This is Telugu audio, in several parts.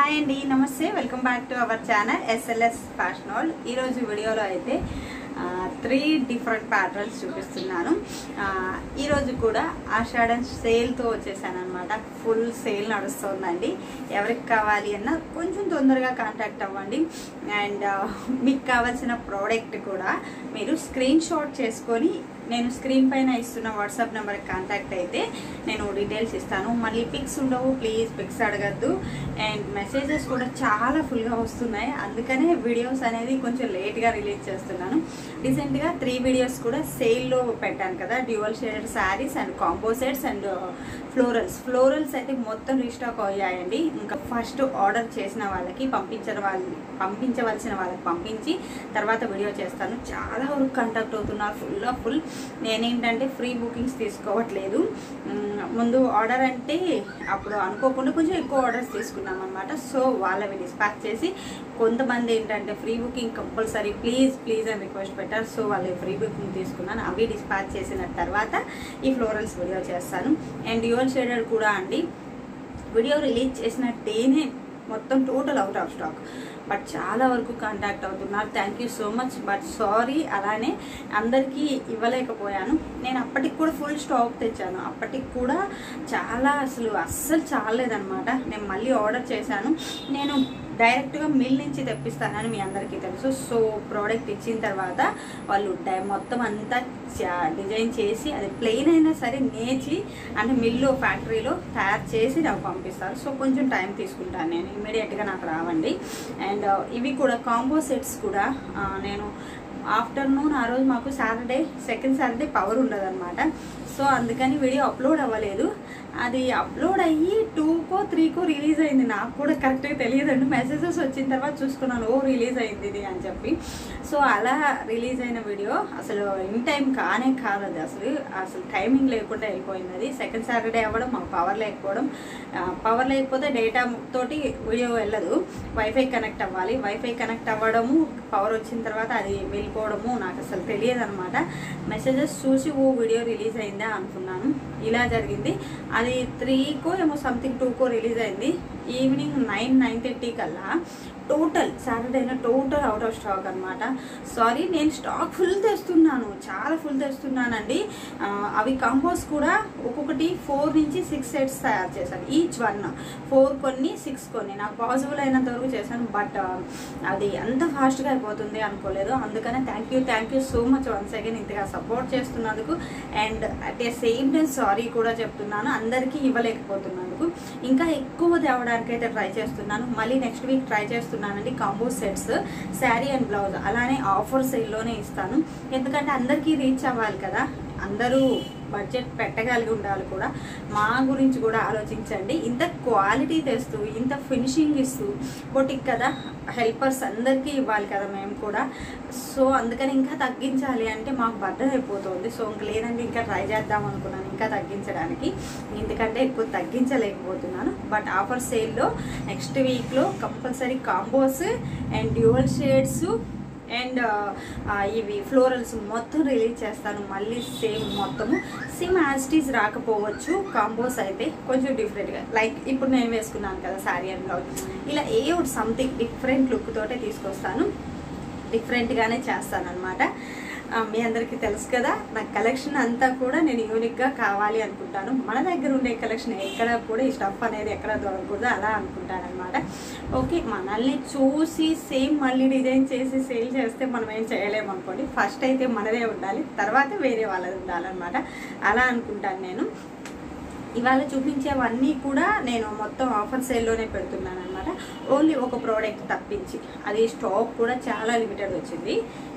హాయ్ అండి నమస్తే welcome back to our channel SLS fashion world ఈరోజు వీడియోలో అయితే త్రీ డిఫరెంట్ ప్యాటర్న్స్ చూపిస్తున్నాను ఆ, ఈరోజు కూడా ఆషాఢం సేల్తో వచ్చేసాను అనమాట ఫుల్ సేల్ నడుస్తుందండి ఎవరికి కావాలి అన్న కొంచెం తొందరగా కాంటాక్ట్ అవ్వండి అండ్ మీకు కావాల్సిన ప్రోడక్ట్ కూడా మీరు స్క్రీన్ షాట్ చేసుకొని నేను స్క్రీన్ పైన ఇస్తున్న వాట్సాప్ నెంబర్కి కాంటాక్ట్ అయితే నేను డీటెయిల్స్ ఇస్తాను మళ్ళీ పిక్స్ ఉండవు ప్లీజ్ పిక్స్ అడగద్దు అండ్ మెసేజెస్ కూడా చాలా ఫుల్గా వస్తున్నాయి అందుకనే వీడియోస్ అనేది కొంచెం లేట్గా రిలీజ్ చేస్తున్నాను రీసెంట్గా త్రీ వీడియోస్ కూడా సేల్లో పెట్టాను కదా dual shaded saris and combo sets and florals florals అయితే మొత్తం రీస్టాక్ అయ్యాయండి ఇంకా ఫస్ట్ ఆర్డర్ చేసిన వాళ్ళకి పంపించిన వాళ్ళు పంపించవలసిన వాళ్ళకి పంపించి తర్వాత వీడియో చేస్తాను చాలా వరకు కాంటాక్ట్ అవుతున్నారు ఫుల్ ఆఫ్ ఫుల్ నేనేంటంటే ఫ్రీ బుకింగ్స్ తీసుకోవట్లేదు మ్, ముందు ఆర్డర్ అంటే అప్పుడు అనుకోకుండా కొంచెం ఎక్కువ ఆర్డర్స్ తీసుకున్నాం అనమాట సో వాళ్ళవి డిస్పాచ్ చేసి కొంతమంది ఏంటంటే free booking compulsory please please అని రిక్వెస్ట్ పెట్టారు సో వాళ్ళు ఫ్రీ బుకింగ్ తీసుకున్నాను అవి డిస్పాచ్ చేసిన తర్వాత ఈ ఫ్లోరల్స్ వీడియో చేస్తాను అండ్ డ్యూయల్ షేడెడ్ కూడా అండి వీడియో రిలీజ్ చేసిన డేనే మొత్తం total out of stock but చాలా వరకు కాంటాక్ట్ అవుతున్నారు thank you so much but sorry అలానే అందరికీ ఇవ్వలేకపోయాను నేను అప్పటికి కూడా ఫుల్ స్టాక్ తెచ్చాను అప్పటికి కూడా చాలా అసలు అస్సలు చాలేదనమాట నేను మళ్ళీ ఆర్డర్ చేశాను నేను డైరెక్ట్గా మిల్ నుంచి తెప్పిస్తానని మీ అందరికీ తెలుసు సో ప్రోడక్ట్ ఇచ్చిన తర్వాత వాళ్ళు డై మొత్తం అంతా చా- డిజైన్ చేసి అది ప్లెయిన్ అయినా సరే నేచి అంటే మిల్లు ఫ్యాక్టరీలో తయారు చేసి నాకు పంపిస్తారు సో కొంచెం టైం తీసుకుంటాను నేను ఇమీడియట్గా నాకు రావండి అండ్ ఇవి కూడా కాంబో సెట్స్ కూడా ఆ, నేను ఆఫ్టర్నూన్ ఆ రోజు మాకు సాటర్డే సెకండ్ సాటర్డే పవర్ ఉండదన్నమాట సో అందుకని వీడియో అప్లోడ్ అవ్వలేదు అది అప్లోడ్ అయ్యి టూకో త్రీకో రిలీజ్ అయింది నాకు కూడా కరెక్ట్గా తెలియదండి మెసేజెస్ వచ్చిన తర్వాత చూసుకున్నాను ఓ రిలీజ్ అయింది ఇది అని చెప్పి సో అలా రిలీజ్ అయిన వీడియో అసలు ఇన్ టైం కానే కాదు అది అసలు అసలు టైమింగ్ లేకుండా వెళ్ళిపోయింది అది సెకండ్ సాటర్డే అవ్వడం మాకు పవర్ లేకపోవడం పవర్ లేకపోతే డేటా తోటి వీడియో వెళ్ళదు వైఫై కనెక్ట్ అవ్వాలి వైఫై కనెక్ట్ అవ్వడము పవర్ వచ్చిన తర్వాత అది వెళ్ళిపోవడము నాకు అసలు తెలియదు అనమాట మెసేజెస్ చూసి ఓ వీడియో రిలీజ్ అయిందా అనుకున్నాను ఇలా జరిగింది అది త్రీకో ఏమో సంథింగ్ టూకో రిలీజ్ అయింది ఈవినింగ్ నైన్ నైన్ థర్టీ కల్లా టోటల్ సాటర్డేనా టోటల్ అవుట్ ఆఫ్ స్టాక్ అనమాట సారీ నేను స్టాక్ ఫుల్ తెస్తున్నాను చాలా ఫుల్ తెస్తున్నానండి ఆ, అవి కాంబోస్ కూడా ఒక్కొక్కటి ఫోర్ నుంచి సిక్స్ సెట్స్ తయారు చేశాను ఈచ్ వన్ ఫోర్ కొన్ని సిక్స్ కొన్ని నాకు పాసిబుల్ అయినంత వరకు చేశాను బట్ అది అంత ఫాస్ట్గా అయిపోతుంది అనుకోలేదు అందుకనే thank you thank you so much once again ఇంతగా సపోర్ట్ చేస్తున్నందుకు and at a same time sorry కూడా చెప్తున్నాను అందరికీ ఇవ్వలేకపోతున్నందుకు ఇంకా ఎక్కువ తేవడానికి అయితే ట్రై చేస్తున్నాను మళ్ళీ నెక్స్ట్ వీక్ ట్రై చేస్తున్నానండి combo sets sari and blouse అలానే ఆఫర్ సేల్లోనే ఇస్తాను ఎందుకంటే అందరికీ రీచ్ అవ్వాలి కదా అందరూ బడ్జెట్ పెట్టగలిగి ఉండాలి కూడా మా గురించి కూడా ఆలోచించండి ఇంత క్వాలిటీ తెస్తూ ఇంత ఫినిషింగ్ ఇస్తూ బొటిక్ కదా హెల్పర్స్ అందరికీ ఇవ్వాలి కదా మేము కూడా సో అందుకని ఇంకా తగ్గించాలి అంటే మాకు బర్డన్ అయిపోతుంది సో ఇంక లేదంటే ఇంకా ట్రై చేద్దాం అనుకున్నాను ఇంకా తగ్గించడానికి ఎందుకంటే ఎక్కువ తగ్గించలేకపోతున్నాను బట్ ఆఫర్ సేల్లో నెక్స్ట్ వీక్లో compulsory combos and dual shades and ఇవి ఫ్లోరల్స్ మొత్తం రిలీజ్ చేస్తాను మళ్ళీ సేమ్ మొత్తము సేమ్ యాస్టీస్ రాకపోవచ్చు కాంబోస్ అయితే కొంచెం డిఫరెంట్గా లైక్ ఇప్పుడు నేను వేసుకున్నాను కదా శారీ అండ్ బ్లౌజ్ ఇలా ఏ ఒకటి సంథింగ్ డిఫరెంట్ లుక్ తోటే తీసుకొస్తాను డిఫరెంట్గానే చేస్తాను అనమాట మీ అందరికీ తెలుసు కదా నా కలెక్షన్ అంతా కూడా నేను యూనిక్గా కావాలి అనుకుంటాను మన దగ్గర ఉండే కలెక్షన్ ఎక్కడ కూడా ఈ స్టఫ్ అనేది ఎక్కడ దొరకకూడదు అలా అనుకుంటాను అనమాట ఓకే మనల్ని చూసి సేమ్ మళ్ళీ డిజైన్ చేసి సేల్ చేస్తే మనం ఏం చేయలేము అనుకోండి ఫస్ట్ అయితే మనదే ఉండాలి తర్వాత వేరే వాళ్ళది ఉండాలన్నమాట అలా అనుకుంటాను నేను ఇవాళ చూపించేవన్నీ కూడా నేను మొత్తం ఆఫర్ సేల్లోనే పెడుతున్నాను అనమాట ఓన్లీ ఒక ప్రోడక్ట్ తప్పించి అది స్టాక్ కూడా చాలా లిమిటెడ్ వచ్చింది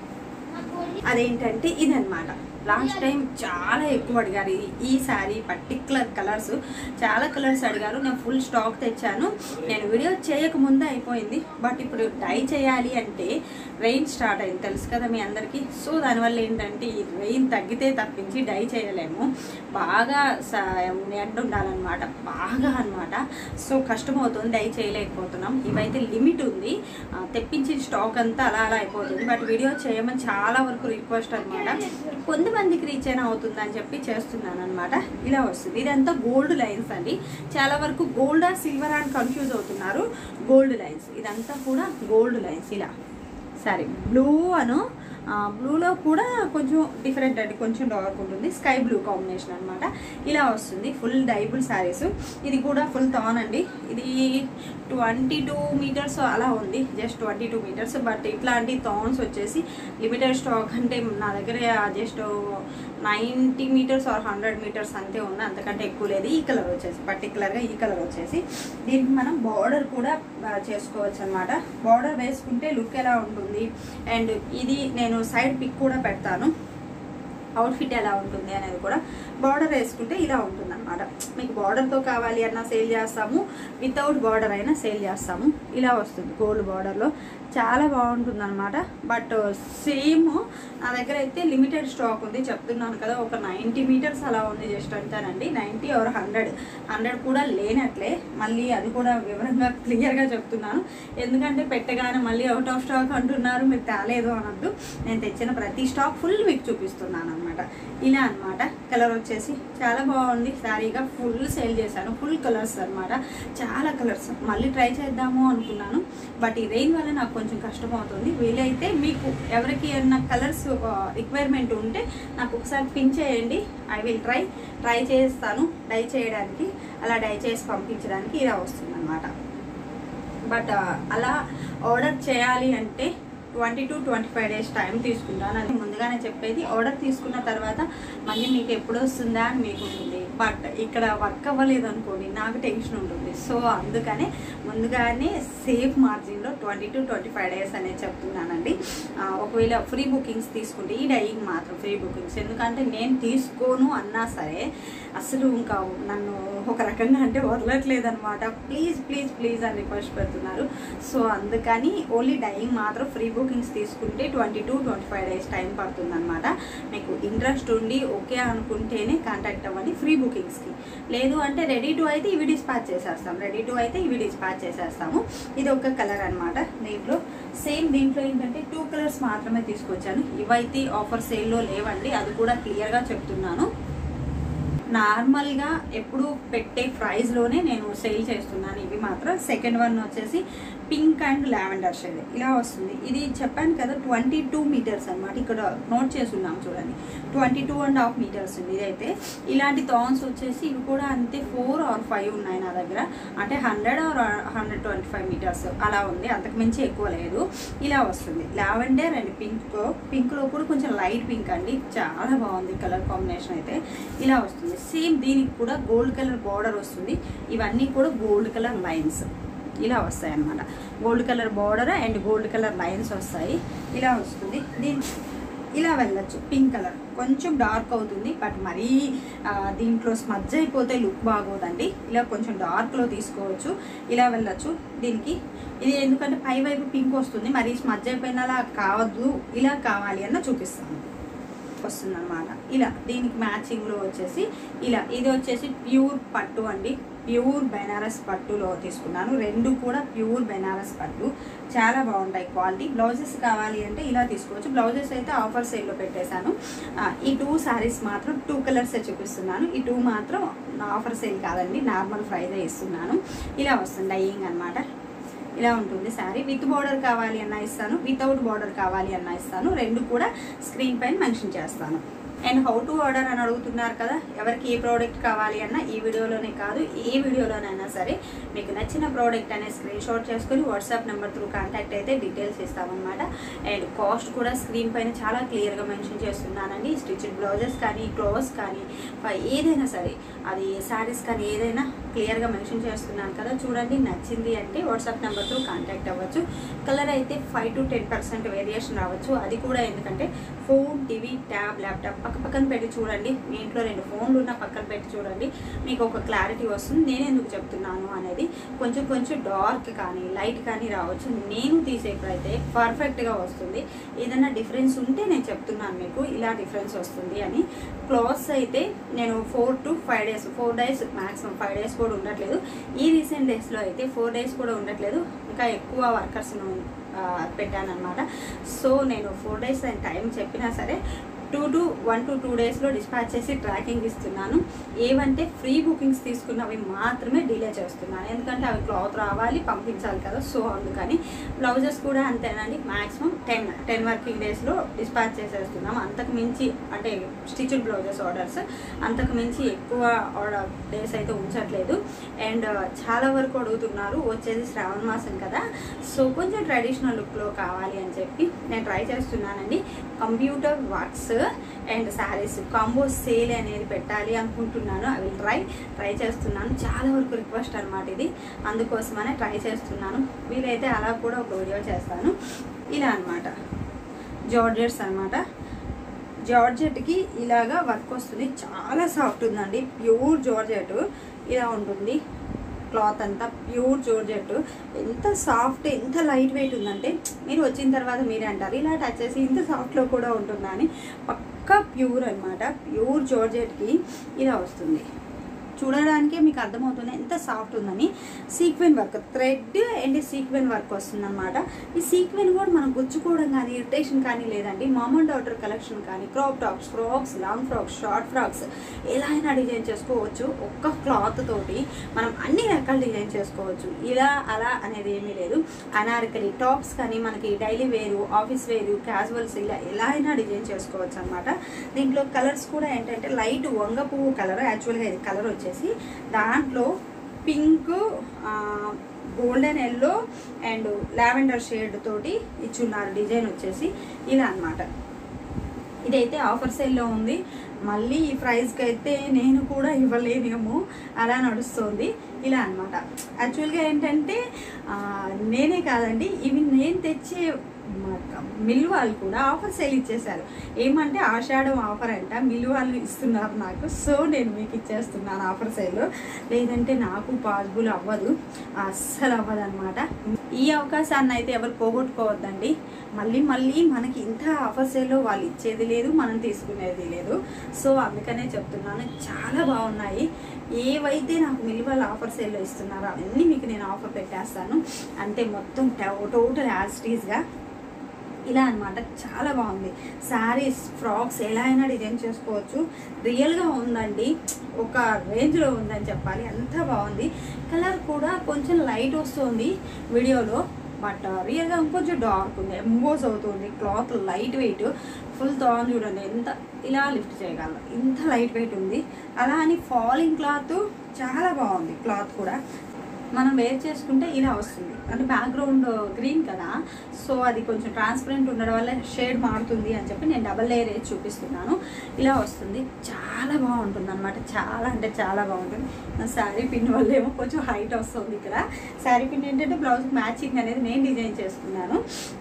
అదేంటంటే ఇదన్నమాట లాస్ట్ టైం చాలా ఎక్కువ అడిగారు ఈ- ఈ శారీ పర్టికులర్ కలర్స్ చాలా కలర్స్ అడిగారు నేను ఫుల్ స్టాక్ తెచ్చాను నేను వీడియో చేయకముందే అయిపోయింది బట్ ఇప్పుడు డై చేయాలి అంటే రెయిన్ స్టార్ట్ అయింది తెలుసు కదా మీ అందరికీ సో దానివల్ల ఏంటంటే ఈ రెయిన్ తగ్గితే తప్పించి డై చేయలేము బాగా స- ఎండ ఉండాలన్నమాట బాగా అన్నమాట సో కష్టమవుతుంది డై చేయలేకపోతున్నాం ఇవైతే లిమిట్ ఉంది ఆ, తెప్పించిన స్టాక్ అంతా అలా అలా అయిపోతుంది బట్ వీడియో చేయమని చాలా వరకు రిక్వెస్ట్ అనమాట కొంతమంది మందికి రీచ్ అయినా అవుతుందని చెప్పి చేస్తున్నాను అనమాట ఇలా వస్తుంది ఇదంతా గోల్డ్ లైన్స్ అండి చాలా వరకు గోల్డ్ సిల్వర్ అని కన్ఫ్యూజ్ అవుతున్నారు గోల్డ్ లైన్స్ ఇదంతా కూడా గోల్డ్ లైన్స్ ఇలా సరే బ్లూ అను బ్లూలో కూడా కొంచెం డిఫరెంట్ అండి కొంచెం డార్క్ ఉంటుంది స్కై బ్లూ కాంబినేషన్ అనమాట ఇలా వస్తుంది ఫుల్ డైబుల్ శారీస్ ఇది కూడా ఫుల్ థాన్ అండి ఇది ట్వంటీ టూ మీటర్స్ అలా ఉంది just twenty two metres but ఇట్లాంటి థాన్స్ వచ్చేసి లిమిటెడ్ స్టాక్ అంటే నా దగ్గర just ninety metres or hundred metres అంతే ఉంది అంతకంటే ఎక్కువ లేదు ఈ కలర్ వచ్చేసి పర్టికులర్గా ఈ కలర్ వచ్చేసి దీనికి మనం బార్డర్ కూడా ఆ, చేసుకోవచ్చు అనమాట బార్డర్ వేసుకుంటే లుక్ ఎలా ఉంటుంది అండ్ ఇది నేను సైడ్ పిక్ కూడా పెడతాను అవుట్ఫిట్ ఎలా ఉంటుంది అనేది కూడా బార్డర్ వేసుకుంటే ఇలా ఉంటుంది అనమాట మీకు బార్డర్తో కావాలి అన్నా సేల్ చేస్తాము వితౌట్ బార్డర్ అయినా సేల్ చేస్తాము ఇలా వస్తుంది గోల్డ్ బార్డర్లో చాలా బాగుంటుంది అనమాట బట్ సేమ్ నా దగ్గర అయితే లిమిటెడ్ స్టాక్ ఉంది చెప్తున్నాను కదా ఒక నైంటీ మీటర్స్ అలా ఉంది జస్ట్ అంటానండి నైంటీ ఆర్ హండ్రెడ్ హండ్రెడ్ కూడా లేనట్లే మళ్ళీ అది కూడా వివరంగా క్లియర్గా చెప్తున్నాను ఎందుకంటే పెట్టగానే మళ్ళీ అవుట్ ఆఫ్ స్టాక్ అంటున్నారు మీరు తేలేదు అనొద్దు నేను తెచ్చిన ప్రతి స్టాక్ ఫుల్ మీకు చూపిస్తున్నాను అనమాట ఇలా అన్నమాట కలర్ వచ్చేసి చాలా బాగుంది శారీగా ఫుల్ సేల్ చేశాను ఫుల్ కలర్స్ అన్నమాట చాలా కలర్స్ మళ్ళీ ట్రై చేద్దాము అనుకున్నాను బట్ ఈ రెయిన్ వల్ల నాకు కొంచెం కష్టం అవుతుంది వీలైతే మీకు ఎవరికి ఏమన్నా కలర్స్ రిక్వైర్మెంట్ ఉంటే నాకు ఒకసారి పిన్ చేయండి ఐ విల్ ట్రై ట్రై చేస్తాను డై చేయడానికి అలా డై చేసి పంపించడానికి ఇలా వస్తుంది అనమాట బట్ అలా ఆర్డర్ చేయాలి అంటే twenty to twenty five days time తీసుకుంటాను అది ముందుగానే చెప్పేది ఆర్డర్ తీసుకున్న తర్వాత మళ్ళీ మీకు ఎప్పుడు వస్తుందా అని మీకు ఉంటుంది బట్ ఇక్కడ వర్క్ అవ్వలేదు అనుకోండి నాకు టెన్షన్ ఉంటుంది సో అందుకనే ముందుగానే సేఫ్ మార్జిన్లో twenty to twenty five days అనేది చెప్తున్నానండి ఆ, ఒకవేళ ఫ్రీ బుకింగ్స్ తీసుకుంటే ఈ డైయింగ్ మాత్రం ఫ్రీ బుకింగ్స్ ఎందుకంటే నేను తీసుకోను అన్నా సరే అసలు ఇంకా నన్ను ఒక రకంగా అంటే వదలట్లేదు అనమాట ప్లీజ్ ప్లీజ్ ప్లీజ్ అని రిక్వెస్ట్ పెడుతున్నారు సో అందుకని ఓన్లీ డైయింగ్ మాత్రం ఫ్రీ బుకింగ్స్ తీసుకుంటే twenty to twenty five days time పడుతుంది అనమాట మీకు ఇంట్రెస్ట్ ఉండి ఓకే అనుకుంటేనే కాంటాక్ట్ అవ్వండి ఫ్రీ బుకింగ్స్కి లేదు అంటే రెడీ టు అయితే ఇవి డిస్పాచ్ చేసేస్తాం రెడీ టు అయితే ఇవి డిస్పాచ్ చేసేస్తాము ఇది ఒక కలర్ అన్నమాట దీంట్లో సేమ్ దీంట్లో ఏంటంటే టూ కలర్స్ మాత్రమే తీసుకొచ్చాను ఇవైతే ఆఫర్ సేల్లో లేవండి అది కూడా క్లియర్గా చెప్తున్నాను నార్మల్గా ఎప్పుడు పెట్టే ప్రైస్లోనే నేను సేల్ చేస్తున్నాను ఇవి మాత్రం సెకండ్ వన్ వచ్చేసి పింక్ అండ్ లావెండర్ షేడ్ ఇలా వస్తుంది ఇది చెప్పాను కదా ట్వంటీ టూ మీటర్స్ అనమాట ఇక్కడ నోట్ చేస్తున్నాం చూడండి twenty two and half metres ఉంది ఇదైతే ఇలాంటి థాన్స్ వచ్చేసి ఇవి కూడా అంతే ఫోర్ ఆర్ ఫైవ్ ఉన్నాయి నా దగ్గర అంటే hundred or hundred twenty five metres అలా ఉంది అంతకు మించి ఎక్కువ లేదు ఇలా వస్తుంది లావెండర్ అండ్ పింక్ పింక్లో కూడా కొంచెం లైట్ పింక్ అండి చాలా బాగుంది కలర్ కాంబినేషన్ అయితే ఇలా వస్తుంది సేమ్ దీనికి కూడా గోల్డ్ కలర్ బార్డర్ వస్తుంది ఇవన్నీ కూడా గోల్డ్ కలర్ లైన్స్ ఇలా వస్తాయి అన్నమాట gold colour border and gold colour lines వస్తాయి ఇలా వస్తుంది దీని ఇలా వెళ్ళొచ్చు పింక్ కలర్ కొంచెం డార్క్ అవుతుంది బట్ మరీ ఆ, దీంట్లో స్మజ్ అయిపోతే లుక్ బాగోదండి ఇలా కొంచెం డార్క్లో తీసుకోవచ్చు ఇలా వెళ్ళొచ్చు దీనికి ఇది ఎందుకంటే పై వైపు పింక్ వస్తుంది మరి స్మజ్ అయిపోయినలా కావద్దు ఇలా కావాలి అన్న చూపిస్తాను వస్తుంది అనమాట ఇలా దీనికి మ్యాచింగ్లో వచ్చేసి ఇలా ఇది వచ్చేసి ప్యూర్ పట్టు అండి ప్యూర్ బెనారస్ పట్టులో తీసుకున్నాను రెండు కూడా ప్యూర్ బెనారస్ పట్టు చాలా బాగుంటాయి క్వాలిటీ బ్లౌజెస్ కావాలి అంటే ఇలా తీసుకోవచ్చు బ్లౌజెస్ అయితే ఆఫర్ సేల్లో పెట్టేశాను ఆ, ఈ టూ శారీస్ మాత్రం టూ కలర్సే చూపిస్తున్నాను ఈ టూ మాత్రం ఆఫర్ సేల్ కాదండి నార్మల్ ప్రైజే ఇస్తున్నాను ఇలా వస్తుంది డైయింగ్ అనమాట ఇలా ఉంటుంది శారీ విత్ బార్డర్ కావాలి అన్న ఇస్తాను వితౌట్ బార్డర్ కావాలి అన్న ఇస్తాను రెండు కూడా స్క్రీన్ పైన మెన్షన్ చేస్తాను అండ్ హౌ టు ఆర్డర్ అని అడుగుతున్నారు కదా ఎవరికి ఏ ప్రోడక్ట్ కావాలి అన్న ఈ వీడియోలోనే కాదు ఏ వీడియోలోనైనా సరే మీకు నచ్చిన ప్రోడక్ట్ అనే స్క్రీన్ షాట్ చేసుకొని వాట్సాప్ నెంబర్ త్రూ కాంటాక్ట్ అయితే డీటెయిల్స్ ఇస్తామన్నమాట అండ్ కాస్ట్ కూడా స్క్రీన్ పైన చాలా క్లియర్గా మెన్షన్ చేస్తున్నానండి స్టిచ్డ్ బ్లౌజెస్ కానీ క్లోత్స్ కానీ ఫ- ఏదైనా సరే అది శారీస్ కానీ ఏదైనా క్లియర్గా మెన్షన్ చేస్తున్నాను కదా చూడండి నచ్చింది అంటే వాట్సాప్ నెంబర్ త్రూ కాంటాక్ట్ అవ్వచ్చు కలర్ అయితే five to ten percent variation రావచ్చు అది కూడా ఎందుకంటే ఫోన్ టీవీ ట్యాబ్ ల్యాప్టాప్ పక్క పక్కన పెట్టి చూడండి మీ ఇంట్లో రెండు ఫోన్లు ఉన్న పక్కన పెట్టి చూడండి మీకు ఒక క్లారిటీ వస్తుంది నేను ఎందుకు చెప్తున్నాను అనేది కొంచెం కొంచెం డార్క్ కానీ లైట్ కానీ రావచ్చు నేను తీసేప్పుడైతే పర్ఫెక్ట్గా వస్తుంది ఏదైనా డిఫరెన్స్ ఉంటే నేను చెప్తున్నాను మీకు ఇలా డిఫరెన్స్ వస్తుంది అని క్లాత్స్ అయితే నేను four to five days four days maximum five days కూడా ఉండట్లేదు ఈ రీసెంట్ డేస్లో అయితే ఫోర్ డేస్ కూడా ఉండట్లేదు ఇంకా ఎక్కువ వర్కర్స్ను పెట్టాను అనమాట సో నేను ఫోర్ డేస్ టైం చెప్పినా సరే two to one to two డేస్లో డిస్పాచ్ చేసి ట్రాకింగ్ ఇస్తున్నాను ఏవంటే ఫ్రీ బుకింగ్స్ తీసుకున్నవి మాత్రమే డిలే చేస్తున్నాను ఎందుకంటే అవి క్లాత్ రావాలి పంపించాలి కదా సో అందుకని బ్లౌజెస్ కూడా అంతేనండి మ్యాక్సిమం టెన్ టెన్ వర్కింగ్ డేస్లో డిస్పాచ్ చేసేస్తున్నాం అంతకు మించి అంటే స్టిచ్డ్ బ్లౌజెస్ ఆర్డర్స్ అంతకు మించి ఎక్కువ ఆర్డర్ డేస్ అయితే ఉంచట్లేదు అండ్ చాలా వరకు అడుగుతున్నారు వచ్చేది శ్రావణ మాసం కదా సో కొంచెం ట్రెడిషనల్ లుక్లో కావాలి అని చెప్పి నేను ట్రై చేస్తున్నానండి computer works and saris combo sale అనేది పెట్టాలి అనుకుంటున్నాను అవి ట్రై ట్రై చేస్తున్నాను చాలా వరకు రిక్వెస్ట్ అనమాట ఇది అందుకోసమనే ట్రై చేస్తున్నాను వీలైతే అలా కూడా ఒక వీడియో చేస్తాను ఇలా అనమాట జార్జెట్స్ అనమాట జార్జెట్కి ఇలాగా వర్క్ వస్తుంది చాలా సాఫ్ట్ ఉందండి ప్యూర్ జార్జెట్ ఇలా ఉంటుంది క్లాత్ అంతా ప్యూర్ జార్జెట్ ఎంత సాఫ్ట్ ఎంత లైట్ వెయిట్ ఉందంటే మీరు వచ్చిన తర్వాత మీరే అంటారు ఇలా టచ్ చేసి ఇంత సాఫ్ట్లో కూడా ఉంటుందా అని పక్కా ప్యూర్ అనమాట ప్యూర్ జార్జెట్కి ఇలా వస్తుంది చూడడానికే మీకు అర్థమవుతుంది ఎంత సాఫ్ట్ ఉందని sequin work thread and sequin work వస్తుంది అనమాట ఈ సీక్వెన్ కూడా మనం గుచ్చుకోవడం కానీ ఇరిటేషన్ కానీ లేదండి మామ్ అండ్ డాటర్ కలెక్షన్ కానీ crop tops frocks long frocks short frocks ఎలా అయినా డిజైన్ చేసుకోవచ్చు ఒక్క క్లాత్ తోటి మనం అన్ని రకాల డిజైన్ చేసుకోవచ్చు ఇలా అలా అనేది ఏమీ లేదు అనార్కలి టాప్స్ కానీ మనకి డైలీ వేరు ఆఫీస్ వేరు క్యాజువల్స్ ఇలా ఎలా అయినా డిజైన్ చేసుకోవచ్చు అనమాట దీంట్లో కలర్స్ కూడా ఏంటంటే లైట్ వంగ పువ్వు కలర్ యాక్చువల్గా ఇది కలర్ వచ్చేసి దాంట్లో pink golden yellow and lavender shade తోటి ఇచ్చున్నారు డిజైన్ వచ్చేసి ఇలా అన్నమాట ఇదైతే ఆఫర్ సేల్లో ఉంది మళ్ళీ ఈ ప్రైస్కి అయితే నేను కూడా ఇవ్వలేనేమో అలా నడుస్తుంది ఇలా అనమాట యాక్చువల్గా ఏంటంటే ఆ, నేనే కాదండి ఇవి నేను తెచ్చే మిల్ వాళ్ళు కూడా ఆఫర్ సేల్ ఇచ్చేశారు ఏమంటే ఆషాఢం ఆఫర్ అంట మిల్ వాళ్ళు ఇస్తున్నారు నాకు సో నేను మీకు ఇచ్చేస్తున్నాను ఆఫర్ సేల్ లేదంటే నాకు పాసిబుల్ అవ్వదు అస్సలు అవ్వదు అనమాట ఈ అవకాశాన్ని అయితే ఎవరు పోగొట్టుకోవద్దండి మళ్ళీ మళ్ళీ మనకి ఇంత ఆఫర్ సేల్లో వాళ్ళు ఇచ్చేది లేదు మనం తీసుకునేది లేదు సో అందుకనే చెప్తున్నాను చాలా బాగున్నాయి ఏవైతే నాకు మిల్లువల్ ఆఫర్ సేల్లో ఇస్తున్నారో అవన్నీ మీకు నేను ఆఫర్ పెట్టేస్తాను అంతే మొత్తం టోటల్ యాజ్టీస్గా ఇలా అన్నమాట చాలా బాగుంది శారీస్ ఫ్రాక్స్ ఎలా అయినా డిజైన్ చేసుకోవచ్చు రియల్గా ఉందండి ఒక రేంజ్లో ఉందని చెప్పాలి అంత బాగుంది కలర్ కూడా కొంచెం లైట్ వస్తుంది వీడియోలో బట్ రియల్గా ఇంకొంచెం డార్క్ ఉంది ఎంబోస్ అవుతుంది క్లాత్ లైట్ వెయిట్ ఫుల్ థాన్ చూడండి ఎంత ఇలా లిఫ్ట్ చేయగలం ఇంత లైట్ వెయిట్ ఉంది అలా అని ఫాలింగ్ క్లాత్ చాలా బాగుంది క్లాత్ కూడా మనం వేర్ చేసుకుంటే ఇలా వస్తుంది అంటే బ్యాక్గ్రౌండ్ గ్రీన్ కదా సో అది కొంచెం ట్రాన్స్పరెంట్ ఉండడం వల్ల షేడ్ మారుతుంది అని చెప్పి నేను డబల్ లేయర్ వేసి చూపిస్తున్నాను ఇలా వస్తుంది చాలా బాగుంటుంది అనమాట చాలా అంటే చాలా బాగుంటుంది నా శారీ పిన్ వల్ల ఏమో కొంచెం హైట్ వస్తుంది ఇక్కడ శారీ పిన్ ఏంటంటే బ్లౌజ్ మ్యాచింగ్ అనేది నేను డిజైన్ చేసుకున్నాను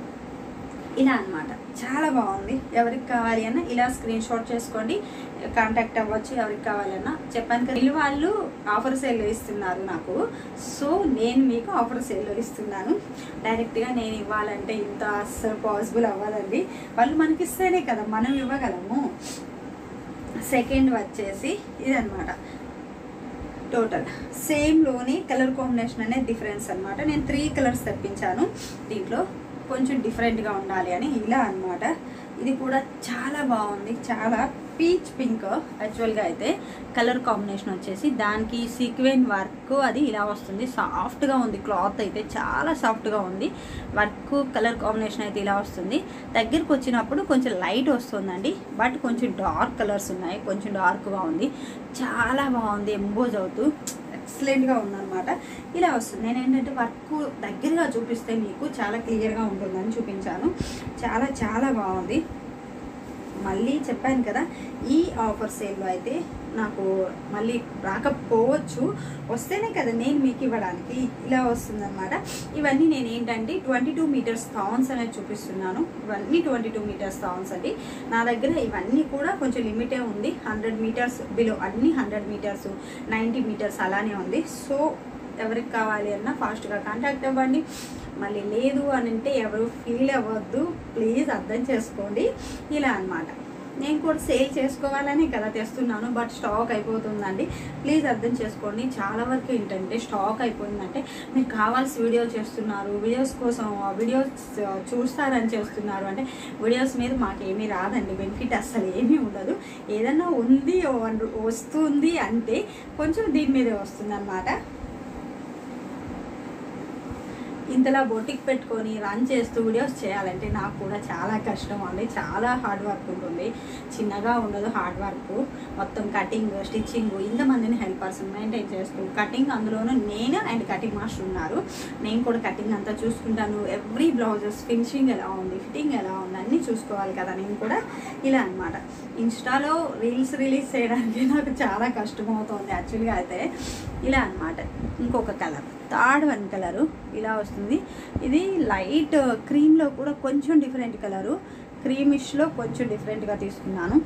ఇలా అన్నమాట చాలా బాగుంది ఎవరికి కావాలి అన్నా ఇలా స్క్రీన్ షాట్ చేసుకోండి కాంటాక్ట్ అవ్వచ్చు ఎవరికి కావాలన్నా చెప్పాను కదా వీళ్ళు వాళ్ళు ఆఫర్ సేల్లో ఇస్తున్నారు నాకు సో నేను మీకు ఆఫర్ సేల్లో ఇస్తున్నాను డైరెక్ట్గా నేను ఇవ్వాలంటే ఇంత అస్సలు పాసిబుల్ అవ్వదండి వాళ్ళు మనకి ఇస్తేనే కదా మనం ఇవ్వగలము సెకండ్ వచ్చేసి ఇదనమాట టోటల్ సేమ్లోని కలర్ కాంబినేషన్ అనేది డిఫరెన్స్ అన్నమాట నేను త్రీ కలర్స్ తెప్పించాను దీంట్లో కొంచెం డిఫరెంట్గా ఉండాలి అని ఇలా అన్నమాట ఇది కూడా చాలా బాగుంది చాలా పీచ్ పింక్ యాక్చువల్గా అయితే కలర్ కాంబినేషన్ వచ్చేసి దానికి సీక్వెన్ వర్క్ అది ఇలా వస్తుంది సాఫ్ట్గా ఉంది క్లాత్ అయితే చాలా సాఫ్ట్గా ఉంది వర్క్ కలర్ కాంబినేషన్ అయితే ఇలా వస్తుంది దగ్గరికి వచ్చినప్పుడు కొంచెం లైట్ వస్తుందండి బట్ కొంచెం డార్క్ కలర్స్ ఉన్నాయి కొంచెం డార్క్గా ఉంది చాలా బాగుంది ఎంబోజ్ అవుతూ ఎక్సలెంట్గా ఉందన్నమాట ఇలా వస్తుంది నేను ఏంటంటే వర్క్ దగ్గరగా చూపిస్తే మీకు చాలా క్లియర్గా ఉంటుందని చూపించాను చాలా చాలా బాగుంది మళ్ళీ చెప్పాను కదా ఈ ఆఫర్ సేల్లో అయితే నాకు మళ్ళీ రాకపోవచ్చు వస్తేనే కదా నేను మీకు ఇవ్వడానికి ఇలా వస్తుందన్నమాట ఇవన్నీ నేను ఏంటంటే ట్వంటీ టూ మీటర్స్ థాన్స్ అనేది చూపిస్తున్నాను ఇవన్నీ ట్వంటీ టూ మీటర్స్ థాన్స్ అండి నా దగ్గర ఇవన్నీ కూడా కొంచెం లిమిటే ఉంది హండ్రెడ్ మీటర్స్ బిలో అన్ని హండ్రెడ్ మీటర్స్ నైంటీ మీటర్స్ అలానే ఉంది సో ఎవరికి కావాలి అన్నా ఫాస్ట్గా కాంటాక్ట్ అవ్వండి మళ్ళీ లేదు అని అంటే ఎవరు ఫీల్ అవ్వద్దు ప్లీజ్ అర్థం చేసుకోండి ఇలా అన్నమాట నేను కూడా సేల్ చేసుకోవాలని కదా తెస్తున్నాను బట్ స్టాక్ అయిపోతుందండి ప్లీజ్ అర్థం చేసుకోండి చాలా వరకు ఏంటంటే స్టాక్ అయిపోయిందంటే మీకు కావాల్సిన వీడియో చేస్తున్నారు వీడియోస్ కోసం వీడియోస్ చూస్తారని చేస్తున్నారు అంటే వీడియోస్ మీద మాకేమీ రాదండి బెనిఫిట్ అస్సలు ఏమీ ఉండదు ఏదన్నా ఉంది వస్తుంది అంటే కొంచెం దీని మీదే వస్తుంది అనమాట ఇంతలా బొటిక్ పెట్టుకొని రన్ చేస్తూ వీడియోస్ చేయాలంటే నాకు కూడా చాలా కష్టం అండి చాలా హార్డ్ వర్క్ ఉంటుంది చిన్నగా ఉండదు హార్డ్ వర్క్ మొత్తం కటింగ్ స్టిచ్చింగ్ ఇంతమందిని హెల్పర్స్ మెయింటైన్ చేస్తూ కటింగ్ అందులోనూ నేను అండ్ కటింగ్ మాస్టర్ ఉన్నారు నేను కూడా కటింగ్ అంతా చూసుకుంటాను ఎవ్రీ బ్లౌజెస్ ఫినిషింగ్ ఎలా ఉంది ఫిట్టింగ్ ఎలా ఉంది అన్నీ చూసుకోవాలి కదా నేను కూడా ఇలా అనమాట ఇన్స్టాలో రీల్స్ రిలీజ్ చేయడానికి నాకు చాలా కష్టం అవుతుంది యాక్చువల్గా అయితే ఇలా అనమాట ఇంకొక కలర్ థర్డ్ వన్ కలరు ఇలా వస్తుంది ఇది లైట్ క్రీమ్లో కూడా కొంచెం డిఫరెంట్ కలరు క్రీమిష్లో కొంచెం డిఫరెంట్గా తీసుకున్నాను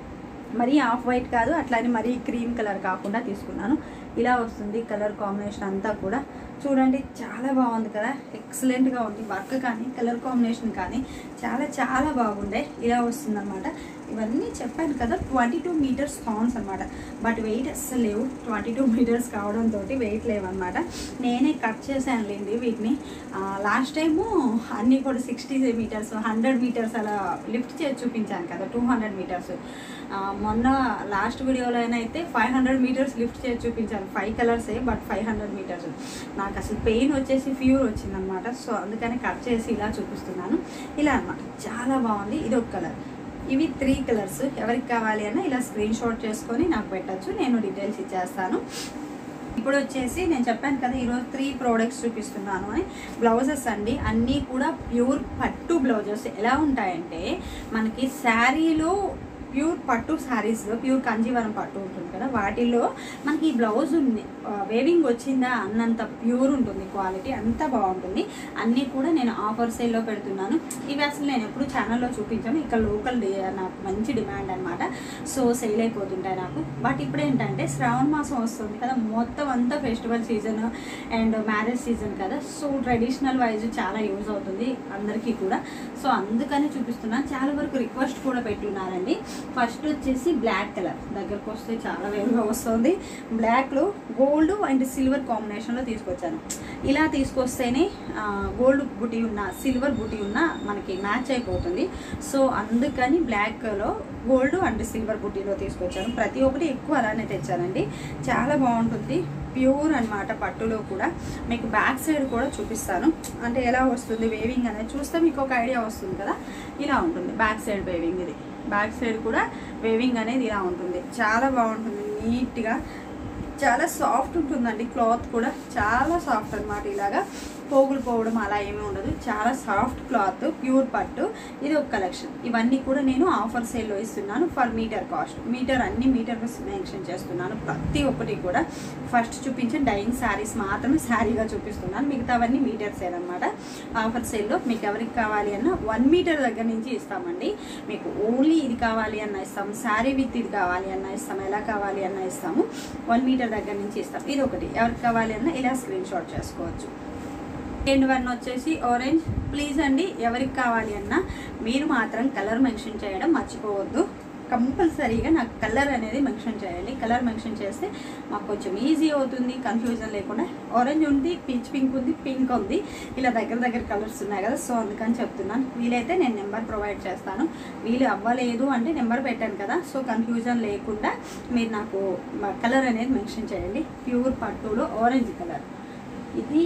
మరీ ఆఫ్ వైట్ కాదు అట్లానే మరీ క్రీమ్ కలర్ కాకుండా తీసుకున్నాను ఇలా వస్తుంది కలర్ కాంబినేషన్ అంతా కూడా చూడండి చాలా బాగుంది కదా ఎక్సలెంట్గా ఉంది వర్క్ కానీ కలర్ కాంబినేషన్ కానీ చాలా చాలా బాగుండే ఇలా వస్తుంది అనమాట ఇవన్నీ చెప్పాను కదా ట్వంటీ టూ మీటర్స్ థాన్స్ అనమాట బట్ వెయిట్ అస్సలు లేవు ట్వంటీ టూ మీటర్స్ కావడంతో వెయిట్ లేవన్నమాట నేనే కట్ చేశానులేండి వీటిని లాస్ట్ టైము అన్నీ కూడా సిక్స్టీ మీటర్స్ హండ్రెడ్ మీటర్స్ అలా లిఫ్ట్ చేసి చూపించాను కదా టూ హండ్రెడ్ మీటర్స్ మొన్న లాస్ట్ వీడియోలో అయితే ఫైవ్ హండ్రెడ్ మీటర్స్ లిఫ్ట్ చేసి చూపించాను ఫైవ్ కలర్సే బట్ ఫైవ్ హండ్రెడ్ మీటర్స్ నాకు అసలు పెయిన్ వచ్చేసి ఫ్యూర్ వచ్చిందనమాట సో అందుకని కట్ చేసి ఇలా చూపిస్తున్నాను ఇలా అనమాట చాలా బాగుంది ఇది ఒక కలర్ ఇవి త్రీ కలర్స్ ఎవరికి కావాలి అన్న ఇలా స్క్రీన్ షాట్ చేసుకొని నాకు పెట్టచ్చు నేను డీటెయిల్స్ ఇచ్చేస్తాను ఇప్పుడు వచ్చేసి నేను చెప్పాను కదా ఈరోజు త్రీ ప్రోడక్ట్స్ చూపిస్తున్నాను అని బ్లౌజెస్ అండి అన్నీ కూడా ప్యూర్ పట్టు బ్లౌజెస్ ఎలా ఉంటాయంటే మనకి శారీలో ప్యూర్ పట్టు శారీస్లో ప్యూర్ కంజీవరం పట్టు ఉంటుంది కదా వాటిలో మనకి ఈ బ్లౌజ్ ఉంది వేవింగ్ వచ్చిందా అన్నంత ప్యూర్ ఉంటుంది క్వాలిటీ అంత బాగుంటుంది అన్నీ కూడా నేను ఆఫర్ సేల్లో పెడుతున్నాను ఇవి అసలు నేను ఎప్పుడు ఛానల్లో చూపించాను ఇక్కడ లోకల్ నాకు మంచి డిమాండ్ అనమాట సో సేల్ అయిపోతుంటాయి నాకు బట్ ఇప్పుడు ఏంటంటే శ్రావణ మాసం వస్తుంది కదా మొత్తం అంతా festival season and marriage season కదా సో ట్రెడిషనల్ వైజ్ చాలా యూజ్ అవుతుంది అందరికీ కూడా సో అందుకని చూపిస్తున్నాను చాలా వరకు రిక్వెస్ట్ కూడా పెట్టున్నారండి ఫస్ట్ వచ్చేసి బ్లాక్ కలర్ దగ్గరకు వస్తే చాలా వేరుగా వస్తుంది బ్లాక్లో గోల్డ్ అండ్ సిల్వర్ కాంబినేషన్లో తీసుకొచ్చాను ఇలా తీసుకొస్తేనే గోల్డ్ బుటీ ఉన్న సిల్వర్ బుటీ ఉన్న మనకి మ్యాచ్ అయిపోతుంది సో అందుకని బ్లాక్లో గోల్డ్ అండ్ సిల్వర్ బుటీలో తీసుకొచ్చాను ప్రతి ఒక్కటి ఎక్కువ అలానే తెచ్చానండి చాలా బాగుంటుంది ప్యూర్ అనమాట పట్టులో కూడా మీకు బ్యాక్ సైడ్ కూడా చూపిస్తాను అంటే ఎలా వస్తుంది వేవింగ్ అనేది చూస్తే మీకు ఒక ఐడియా వస్తుంది కదా ఇలా ఉంటుంది బ్యాక్ సైడ్ వేవింగ్ ఇది బ్యాక్ సైడ్ కూడా వేవింగ్ అనేది ఇలా ఉంటుంది చాలా బాగుంటుంది నీట్గా చాలా సాఫ్ట్ ఉంటుందండి క్లాత్ కూడా చాలా సాఫ్ట్ అనమాట ఇలాగా పోగులు పోవడం అలా ఏమీ ఉండదు చాలా సాఫ్ట్ క్లాత్ ప్యూర్ పట్టు ఇది ఒక కలెక్షన్ ఇవన్నీ కూడా నేను ఆఫర్ సేల్లో ఇస్తున్నాను ఫర్ మీటర్ కాస్ట్ మీటర్ అన్ని మీటర్ మెన్షన్ చేస్తున్నాను ప్రతి ఒక్కటి కూడా ఫస్ట్ చూపించే డైయింగ్ శారీస్ మాత్రమే శారీగా చూపిస్తున్నాను మిగతావన్నీ మీటర్స్ అనమాట ఆఫర్ సేల్లో మీకు ఎవరికి కావాలి అన్న వన్ మీటర్ దగ్గర నుంచి ఇస్తామండి మీకు ఓన్లీ ఇది కావాలి అన్న ఇస్తాం శారీ విత్ ఇది కావాలి అన్న ఇస్తాం ఎలా కావాలి అన్న ఇస్తాము వన్ మీటర్ దగ్గర నుంచి ఇస్తాం ఇది ఒకటి ఎవరికి కావాలి అన్న ఇలా స్క్రీన్ షాట్ చేసుకోవచ్చు సెకండ్ వన్ వచ్చేసి ఆరెంజ్ ప్లీజ్ అండి ఎవరికి కావాలి అన్నా మీరు మాత్రం కలర్ మెన్షన్ చేయడం మర్చిపోవద్దు కంపల్సరీగా నాకు కలర్ అనేది మెన్షన్ చేయండి కలర్ మెన్షన్ చేస్తే మాకు కొంచెం ఈజీ అవుతుంది కన్ఫ్యూజన్ లేకుండా ఆరెంజ్ ఉంది పీచ్ పింక్ ఉంది పింక్ ఉంది ఇలా దగ్గర దగ్గర కలర్స్ ఉన్నాయి కదా సో అందుకని చెప్తున్నాను వీలైతే నేను నెంబర్ ప్రొవైడ్ చేస్తాను వీలు అవ్వలేదు అంటే నెంబర్ పెట్టాను కదా సో కన్ఫ్యూజన్ లేకుండా మీరు నాకు కలర్ అనేది మెన్షన్ చేయండి ప్యూర్ పట్టులో ఆరెంజ్ కలర్ ఇది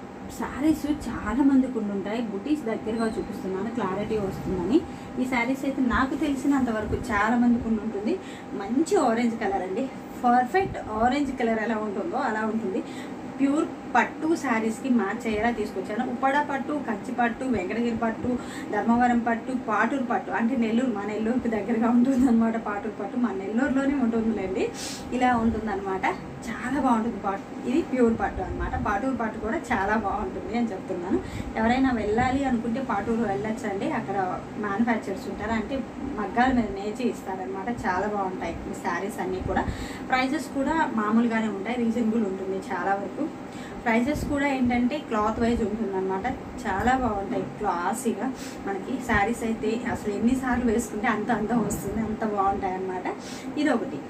శారీస్ చాలా మందికి ఉండుంటాయి బుటీస్ దగ్గరగా చూపిస్తున్నాను క్లారిటీ వస్తుందని ఈ శారీస్ అయితే నాకు తెలిసినంత వరకు చాలా మందికి ఉండుంటుంది మంచి ఆరెంజ్ కలర్ అండి పర్ఫెక్ట్ ఆరెంజ్ కలర్ ఎలా ఉంటుందో అలా ఉంటుంది ప్యూర్ పట్టు శారీస్కి మ్యాచ్ అయ్యేలా తీసుకొచ్చాను ఉప్పడ పట్టు కంచి పట్టు వెంకటగిరి పట్టు ధర్మవరం పట్టు పాటూరు పట్టు అంటే నెల్లూరు మా నెల్లూరుకి దగ్గరగా ఉంటుంది అనమాట పాటూరు పట్టు మా నెల్లూరులోనే ఉంటుందిలేండి ఇలా ఉంటుందన్నమాట చాలా బాగుంటుంది పాటు ఇది ప్యూర్ పట్టు అనమాట పాటూరు పట్టు కూడా చాలా బాగుంటుంది అని చెప్తున్నాను ఎవరైనా వెళ్ళాలి అనుకుంటే పాటూరు వెళ్ళొచ్చండి అక్కడ మ్యానుఫ్యాక్చర్స్ ఉంటారు అంటే మగ్గాల మీద నేచి ఇస్తారనమాట చాలా బాగుంటాయి ఈ శారీస్ అన్నీ కూడా ప్రైజెస్ కూడా మామూలుగానే ఉంటాయి రీజనబుల్ ఉంటుంది చాలా వరకు ప్రైజెస్ కూడా ఏంటంటే క్లాత్ వైజ్ ఉంటుందన్నమాట చాలా బాగుంటాయి క్లాసీగా మనకి శారీస్ అయితే అసలు ఎన్నిసార్లు వేసుకుంటే అంత అందం వస్తుంది అంత బాగుంటాయి అన్నమాట ఇది ఒకటి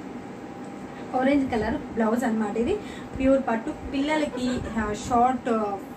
ఆరెంజ్ కలర్ బ్లౌజ్ అన్నమాట ఇది ప్యూర్ పట్టు పిల్లలకి షార్ట్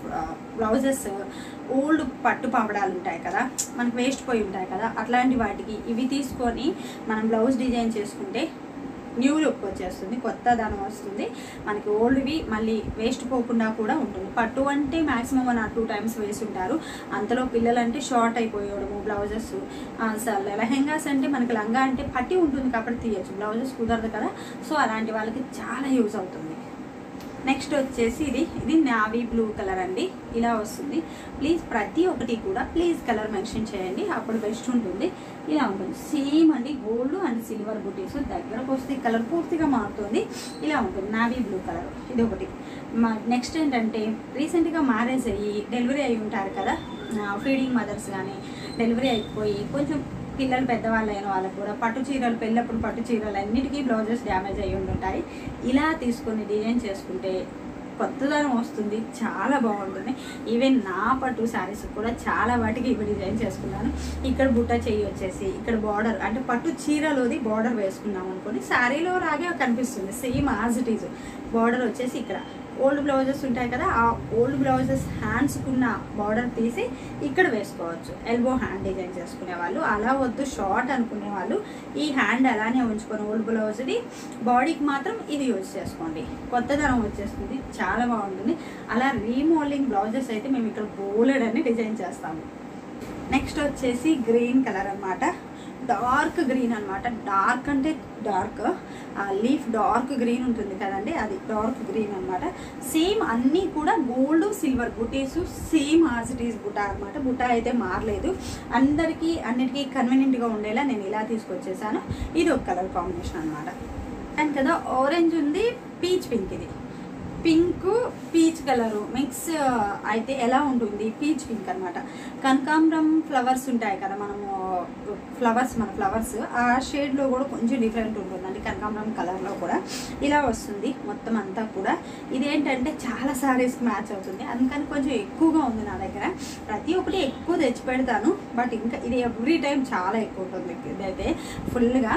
బ్లౌజెస్ ఓల్డ్ పట్టు పాపడాలు ఉంటాయి కదా మనకు వేస్ట్ పోయి ఉంటాయి కదా అట్లాంటి వాటికి ఇవి తీసుకొని మనం బ్లౌజ్ డిజైన్ చేసుకుంటే న్యూ లుక్ వచ్చేస్తుంది కొత్త దానం వస్తుంది మనకి ఓల్డ్వి మళ్ళీ వేస్ట్ పోకుండా కూడా ఉంటుంది పట్టు అంటే maximum one or two times వేసి ఉంటారు అంతలో పిల్లలంటే షార్ట్ అయిపోయడము బ్లౌజెస్ అసలు లెహెంగాస్ అంటే మనకి లంగా అంటే పట్టి ఉంటుంది కాబట్టి తీయచ్చు బ్లౌజెస్ కుదరదు కదా సో అలాంటి వాళ్ళకి చాలా యూజ్ అవుతుంది నెక్స్ట్ వచ్చేసి ఇది ఇది నావీ బ్లూ కలర్ అండి ఇలా వస్తుంది ప్లీజ్ ప్రతి ఒక్కటి కూడా ప్లీజ్ కలర్ మెన్షన్ చేయండి అప్పుడు బెస్ట్ ఉంటుంది ఇలా ఉంటుంది సేమ్ అండి గోల్డ్ అండ్ సిల్వర్ బుటీస్ దగ్గరకు వస్తే కలర్ పూర్తిగా మారుతుంది ఇలా ఉంటుంది నావీ బ్లూ కలర్ ఇది ఒకటి నెక్స్ట్ ఏంటంటే రీసెంట్గా మ్యారేజ్ అయ్యి డెలివరీ అయి ఉంటారు కదా ఫీడింగ్ మదర్స్ కానీ డెలివరీ అయిపోయి కొంచెం పిల్లలు పెద్దవాళ్ళు అయిన వాళ్ళకు కూడా పట్టు చీరలు పెళ్ళప్పుడు పట్టు చీరలు అన్నిటికీ బ్లౌజెస్ డ్యామేజ్ అయ్యి ఉంటాయి ఇలా తీసుకొని డిజైన్ చేసుకుంటే కొత్తదనం వస్తుంది చాలా బాగుంటుంది ఈవెన్ నా పట్టు శారీస్ కూడా చాలా వాటికి ఇవి డిజైన్ చేసుకున్నాను ఇక్కడ బుట్ట చెయ్యి వచ్చేసి ఇక్కడ బార్డర్ అంటే పట్టు చీరలోది బార్డర్ వేసుకున్నాం అనుకోని శారీలో లాగే కనిపిస్తుంది same as it is border వచ్చేసి ఇక్కడ ఓల్డ్ బ్లౌజెస్ ఉంటాయి కదా ఆ ఓల్డ్ బ్లౌజెస్ హ్యాండ్స్కున్న బార్డర్ తీసి ఇక్కడ వేసుకోవచ్చు ఎల్బో హ్యాండ్ డిజైన్ చేసుకునే వాళ్ళు అలా వద్దు షార్ట్ అనుకునే వాళ్ళు ఈ హ్యాండ్ అలానే ఉంచుకొని ఓల్డ్ బ్లౌజ్ది బాడీకి మాత్రం ఇది యూజ్ చేసుకోండి కొత్తదనం వచ్చేస్తుంది చాలా బాగుంటుంది అలా రీమోల్డింగ్ బ్లౌజెస్ అయితే మేము ఇక్కడ బోలెడ్ అని డిజైన్ చేస్తాము నెక్స్ట్ వచ్చేసి గ్రీన్ కలర్ అన్నమాట డార్క్ గ్రీన్ అన్నమాట డార్క్ అంటే డార్క్ లీఫ్ డార్క్ గ్రీన్ ఉంటుంది కదండి అది డార్క్ గ్రీన్ అన్నమాట సేమ్ అన్నీ కూడా గోల్డ్ సిల్వర్ బుటీస్ సేమ్ యాజ్ ఇట్ ఈస్ బుటా అనమాట బుటా అయితే మారలేదు అందరికీ అన్నిటికీ కన్వీనియంట్గా ఉండేలా నేను ఇలా తీసుకొచ్చేసాను ఇది ఒక కలర్ కాంబినేషన్ అనమాట అండ్ కదా ఆరెంజ్ ఉంది పీచ్ పింక్ ఇది పింక్ పీచ్ కలరు మిక్స్ అయితే ఎలా ఉంటుంది పీచ్ పింక్ అనమాట కనకాంబరం ఫ్లవర్స్ ఉంటాయి కదా మనము ఫ్లవర్స్ మన ఫ్లవర్స్ ఆ షేడ్లో కూడా కొంచెం డిఫరెంట్ ఉంటుందండి కనకాంబరం కలర్లో కూడా ఇలా వస్తుంది మొత్తం అంతా కూడా ఇదేంటంటే చాలా సారీస్కి మ్యాచ్ అవుతుంది అందుకని కొంచెం ఎక్కువగా ఉంది నా దగ్గర ప్రతి ఒక్కటి ఎక్కువ తెచ్చి పెడతాను బట్ ఇంకా ఇది ఎవ్రీ టైం చాలా ఎక్కువ ఉంటుంది ఇదైతే ఫుల్గా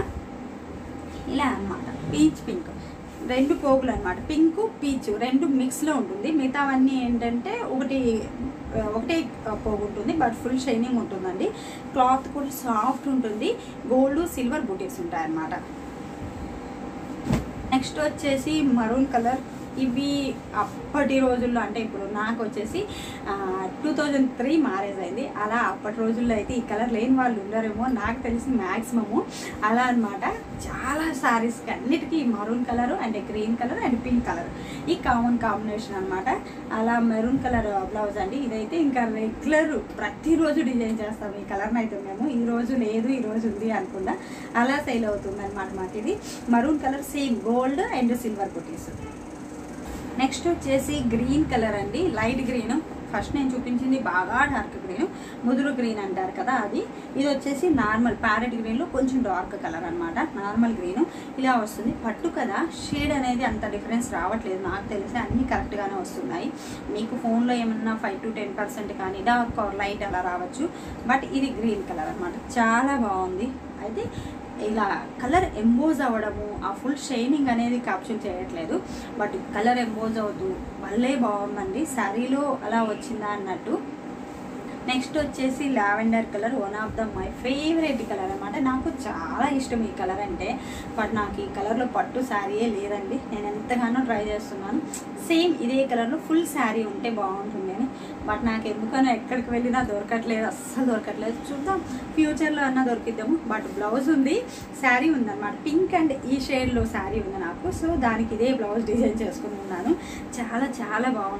ఇలా అన్నమాట పీచ్ పింక్ రెండు పోగులు అనమాట పింక్ పీచ్ రెండు మిక్స్లో ఉంటుంది మిగతావన్నీ ఏంటంటే ఒకటి ఒకటే పోగు ఉంటుంది బట్ ఫుల్ షైనింగ్ ఉంటుందండి క్లాత్ కూడా సాఫ్ట్ ఉంటుంది గోల్డ్ సిల్వర్ బూటీస్ ఉంటాయి అన్నమాట నెక్స్ట్ వచ్చేసి మరూన్ కలర్ ఇవి అప్పటి రోజుల్లో అంటే ఇప్పుడు నాకు వచ్చేసి టూ థౌజండ్ త్రీ మ్యారేజ్ అయింది అలా అప్పటి రోజుల్లో అయితే ఈ కలర్ లేని వాళ్ళు ఉండరేమో నాకు తెలిసి మ్యాక్సిమము అలా అన్నమాట చాలా శారీస్కి అన్నిటికీ maroon colour and green colour and pink colour ఈ కామన్ కాంబినేషన్ అన్నమాట అలా మెరూన్ కలర్ బ్లౌజ్ అండి ఇదైతే ఇంకా రెగ్యులర్ ప్రతిరోజు డిజైన్ చేస్తాం ఈ కలర్ని అయితే మేము ఈ రోజు లేదు ఈ రోజు ఉంది అనుకుండా అలా సేల్ అవుతుంది అనమాట మాకు ఇది maroon colour same gold and silver బుటీస్ నెక్స్ట్ వచ్చేసి గ్రీన్ కలర్ అండి లైట్ గ్రీన్ ఫస్ట్ నేను చూపించింది బాగా డార్క్ గ్రీన్ ముదురు గ్రీన్ అంటారు కదా అది ఇది వచ్చేసి నార్మల్ ప్యారెట్ గ్రీన్లో కొంచెం డార్క్ కలర్ అనమాట నార్మల్ గ్రీన్ ఇలా వస్తుంది పట్టు కదా షేడ్ అనేది అంత డిఫరెన్స్ రావట్లేదు నాకు తెలిసి అన్నీ కరెక్ట్గానే వస్తున్నాయి మీకు ఫోన్లో ఏమన్నా ఫైవ్ టు టెన్ పర్సెంట్ కానీ డార్క్ ఆర్ లైట్ అలా రావచ్చు బట్ ఇది గ్రీన్ కలర్ అనమాట చాలా బాగుంది అయితే ఇలా కలర్ ఎంబోజ్ అవ్వడము ఆ ఫుల్ షైనింగ్ అనేది క్యాప్చర్ చేయట్లేదు బట్ కలర్ ఎంబోజ్ అవుతూ భలే బాగుందండి శారీలో అలా వచ్చిందా అన్నట్టు నెక్స్ట్ వచ్చేసి lavender colour one of the my favourite colour అనమాట నాకు చాలా ఇష్టం ఈ కలర్ అంటే బట్ నాకు ఈ కలర్లో పట్టు శారీయే లేదండి నేను ఎంతగానో ట్రై చేస్తున్నాను సేమ్ ఇదే కలర్లో ఫుల్ శారీ ఉంటే బాగుంటుంది అని బట్ నాకు ఎందుకనో ఎక్కడికి వెళ్ళినా దొరకట్లేదు అస్సలు దొరకట్లేదు చూద్దాం ఫ్యూచర్లో అన్నా దొరికిద్దాము బట్ బ్లౌజ్ ఉంది శారీ ఉందన్నమాట పింక్ అండ్ ఈ షేడ్లో శారీ ఉంది నాకు సో దానికి ఇదే బ్లౌజ్ డిజైన్ చేసుకుని ఉన్నాను చాలా చాలా బాగుంటుంది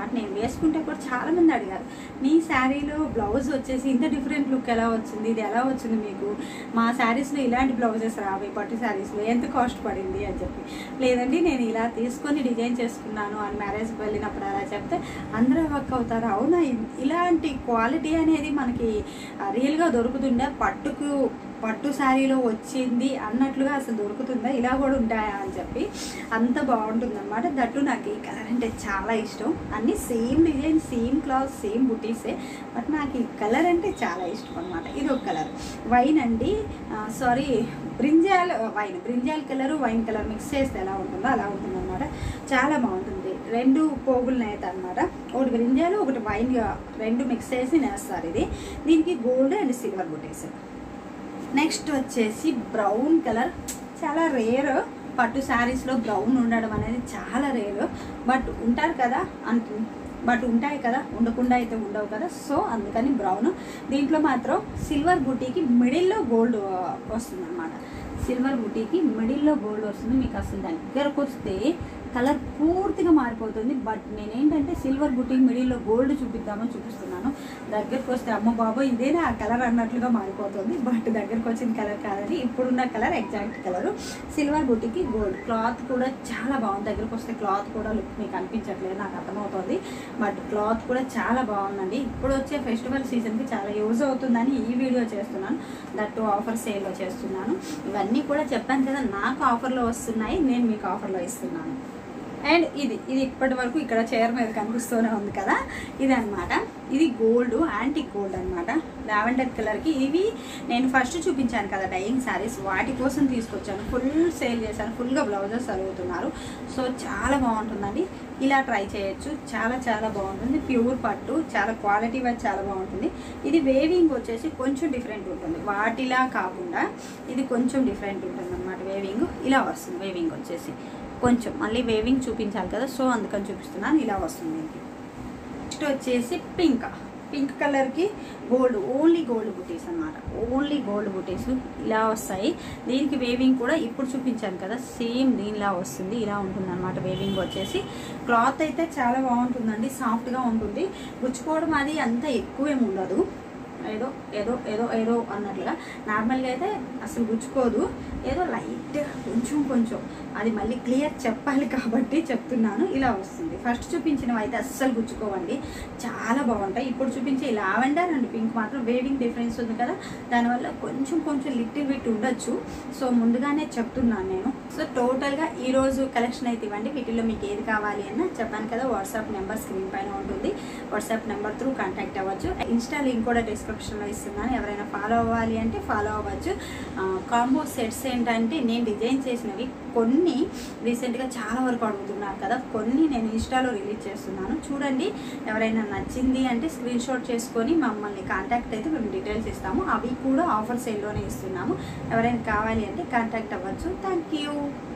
అనమాట నేను వేసుకుంటే కూడా చాలా మంది అడిగారు మీ శారీలో బ్లౌజ్ వచ్చేసి ఇంత డిఫరెంట్ లుక్ ఎలా వచ్చింది ఇది ఎలా వచ్చింది మీకు మా శారీస్లో ఇలాంటి బ్లౌజెస్ రావి పట్టు శారీస్లో ఎంత కాస్ట్ పడింది అని చెప్పి లేదండి నేను ఇలా తీసుకొని డిజైన్ చేసుకున్నాను అని మ్యారేజ్కి వెళ్ళినప్పుడు అలా చెప్తే అందరూ వర్క్ అవుతారు అవునా ఇ- ఇలాంటి క్వాలిటీ అనేది మనకి ఆ, రియల్గా దొరుకుతుందా పట్టుకు పట్టు శారీలో వచ్చింది అన్నట్లుగా అసలు దొరుకుతుందా ఇలా కూడా ఉంటాయా అని చెప్పి అంత బాగుంటుంది అనమాట దట్టు నాకు ఈ కలర్ అంటే చాలా ఇష్టం అన్ని same design same cloth same బుటీసే బట్ నాకు ఈ కలర్ అంటే చాలా ఇష్టం అనమాట ఇది ఒక కలర్ వైన్ అండి sorry brinjal wine brinjal colour wine colour mix చేస్తే ఎలా ఉంటుందో అలా ఉంటుంది అనమాట చాలా బాగుంటుంది రెండు పోగులు నేత అనమాట ఒకటి బ్రింజాలు ఒకటి వైన్ రెండు మిక్స్ చేసి నేస్తారు ఇది దీనికి గోల్డ్ అండ్ సిల్వర్ బుటీస్ నెక్స్ట్ వచ్చేసి బ్రౌన్ కలర్ చాలా రేర్ పట్టు శారీస్లో బ్రౌన్ ఉండడం అనేది చాలా రేర్ బట్ ఉంటారు కదా అంటు బట్ ఉంటాయి కదా ఉండకుండా అయితే ఉండవు కదా సో అందుకని బ్రౌన్ దీంట్లో మాత్రం సిల్వర్ బుటీకి మిడిల్లో గోల్డ్ వస్తుంది అనమాట సిల్వర్ బుటీకి మిడిల్లో గోల్డ్ వస్తుంది మీకు అసలు దగ్గరకు వస్తే కలర్ పూర్తిగా మారిపోతుంది బట్ నేనేంటంటే సిల్వర్ బుటీ మిడిల్లో గోల్డ్ చూపిద్దామని చూపిస్తున్నాను దగ్గరకు వస్తే అమ్మ బాబు ఇదేనా ఆ కలర్ అన్నట్లుగా మారిపోతుంది బట్ దగ్గరకు వచ్చిన కలర్ కాదని ఇప్పుడున్న కలర్ ఎగ్జాక్ట్ కలర్ సిల్వర్ బుటీకి గోల్డ్ క్లాత్ కూడా చాలా బాగుంది దగ్గరకు వస్తే క్లాత్ కూడా లుక్ మీకు అనిపించట్లేదు నాకు అర్థమవుతుంది బట్ క్లాత్ కూడా చాలా బాగుందండి ఇప్పుడు వచ్చే ఫెస్టివల్ సీజన్కి చాలా యూజ్ అవుతుందని ఈ వీడియో చేస్తున్నాను దట్టు ఆఫర్ సేల్లో చేస్తున్నాను ఇవన్నీ కూడా చెప్పాను కదా నాకు ఆఫర్లో వస్తున్నాయి నేను మీకు ఆఫర్లో ఇస్తున్నాను అండ్ ఇది ఇది ఇప్పటి వరకు ఇక్కడ చైర్ మీద కనిపిస్తూనే ఉంది కదా ఇది అన్నమాట ఇది గోల్డ్ యాంటిక్ గోల్డ్ అనమాట లావెండర్ కలర్కి ఇవి నేను ఫస్ట్ చూపించాను కదా డైయింగ్ శారీస్ వాటి కోసం తీసుకొచ్చాను ఫుల్ సేల్ చేశాను ఫుల్గా బ్లౌజెస్ చదువుతున్నారు సో చాలా బాగుంటుందండి ఇలా ట్రై చేయొచ్చు చాలా చాలా బాగుంటుంది ప్యూర్ పట్టు చాలా క్వాలిటీ వైజ్ చాలా బాగుంటుంది ఇది వేవింగ్ వచ్చేసి కొంచెం డిఫరెంట్ ఉంటుంది వాటిలా కాకుండా ఇది కొంచెం డిఫరెంట్ ఉంటుంది అనమాట వేవింగ్ ఇలా వస్తుంది వేవింగ్ వచ్చేసి కొంచెం మళ్ళీ వేవింగ్ చూపించాలి కదా సో అందుకని చూపిస్తున్నాను ఇలా వస్తుంది ఇది నెక్స్ట్ వచ్చేసి పింక్ పింక్ కలర్కి గోల్డ్ ఓన్లీ గోల్డ్ బుటీస్ అన్నమాట ఓన్లీ గోల్డ్ బుటీస్ ఇలా వస్తాయి దీనికి వేవింగ్ కూడా ఇప్పుడు చూపించాను కదా సేమ్ దీనిలా వస్తుంది ఇలా ఉంటుంది అనమాట వేవింగ్ వచ్చేసి క్లాత్ అయితే చాలా బాగుంటుందండి సాఫ్ట్గా ఉంటుంది గుచ్చుకోవడం అది అంత ఎక్కువేం ఉండదు ఏదో ఏదో ఏదో ఏదో అన్నట్లుగా నార్మల్గా అయితే అసలు గుచ్చుకోదు ఏదో లైట్ కొంచెం కొంచెం అది మళ్ళీ క్లియర్ చెప్పాలి కాబట్టి చెప్తున్నాను ఇలా వస్తుంది ఫస్ట్ చూపించినవి అయితే అస్సలు గుచ్చుకోవండి చాలా బాగుంటాయి ఇప్పుడు చూపించే లావెండర్ అండ్ పింక్ మాత్రం వేవింగ్ డిఫరెన్స్ ఉంది కదా దానివల్ల కొంచెం కొంచెం లిటిల్ బిట్ ఉండొచ్చు సో ముందుగానే చెప్తున్నాను నేను సో టోటల్గా ఈ రోజు కలెక్షన్ అయితే ఇవ్వండి వీటిలో మీకు ఏది కావాలి అన్న చెప్పాను కదా వాట్సాప్ నెంబర్ స్క్రీన్ పైన ఉంటుంది వాట్సాప్ నెంబర్ త్రూ కాంటాక్ట్ అవ్వచ్చు ఇన్స్టా లింక్ కూడా డిస్క్రిప్షన్లో ఇస్తున్నాను ఎవరైనా ఫాలో అవ్వాలి అంటే ఫాలో అవ్వచ్చు కాంబో సెట్స్ ఏంటంటే నేను డిజైన్ చేసినవి కొన్ని రీసెంట్గా చాలా వరకు అడుగుతున్నారు కదా కొన్ని నేను ఇన్స్టాలో రిలీజ్ చేస్తున్నాను చూడండి ఎవరైనా నచ్చింది అంటే స్క్రీన్ షాట్ చేసుకొని మమ్మల్ని కాంటాక్ట్ అయితే మేము డీటెయిల్స్ ఇస్తాము అవి కూడా ఆఫర్ సేల్లోనే ఇస్తున్నాము ఎవరైనా కావాలి అంటే కాంటాక్ట్ అవ్వచ్చు థ్యాంక్ యూ